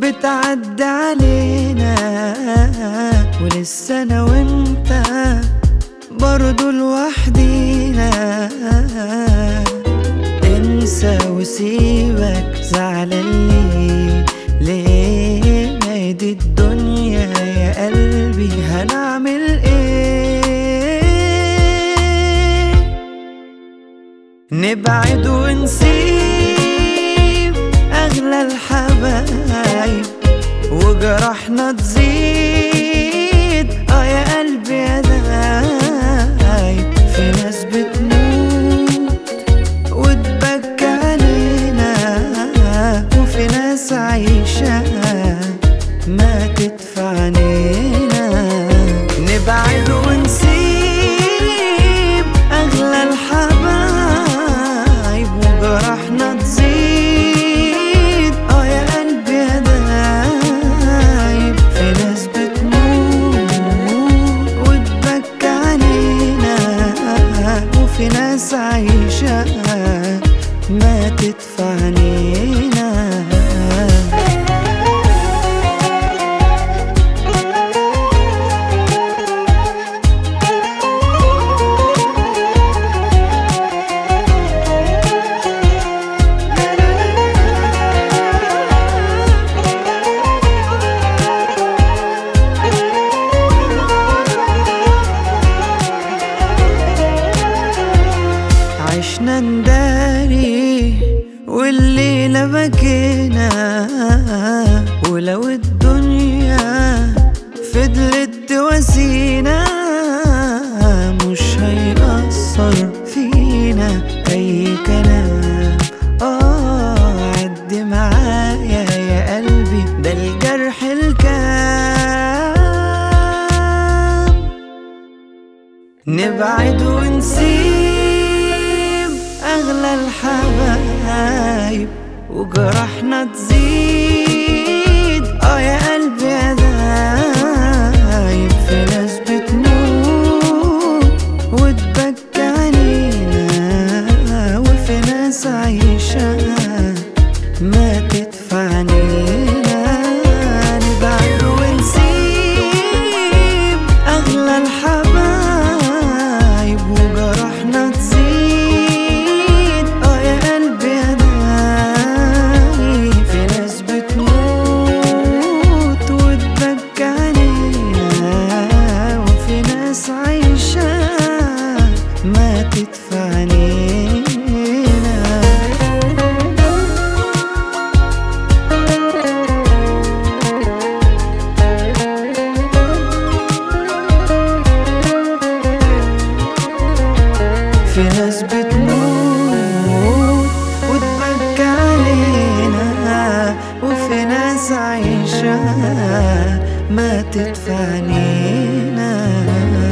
بتعدي علينا ولسه انا وانت برضو لوحدينا انسى وسيبك زعلان ليه ليه ما دي الدنيا يا قلبي هنعمل ايه نبعد ونسيب اغلى الحبايب وجرحنا تزيد اه يا قلبي يا دايب في ناس بتموت وتبكى علينا وفي ناس عايشة ما تدفعنينا نبعد ونسيب أغلى الحبايب وجرحنا تزيد اه يا قلبي يا دايب في ناس بتموت وتبكى علينا وفي ناس عايشة ما تدفعنينا عشنا نداري والليلة بكينا ولو الدنيا فضلت تواسينا مش هيأثر فينا أي كلام آه عد معايا يا قلبي ده الجرح الكام نبعد ونسيب أغلى الحبايب وجرحنا تزيد اه يا قلبي يا دايب في ناس بتموت وتبكى علينا وفي ناس عايشة ما تدفعنينا نبعد ونسيب أغلى الحبايب وجرحنا تزيد اه يا قلبي يا دايب في ناس بتموت وتبكى علينا وفي ناس عايشة ما تدفعنينا في ناس بتموت وتبكى علينا وفي ناس عايشة ما تدفعنينا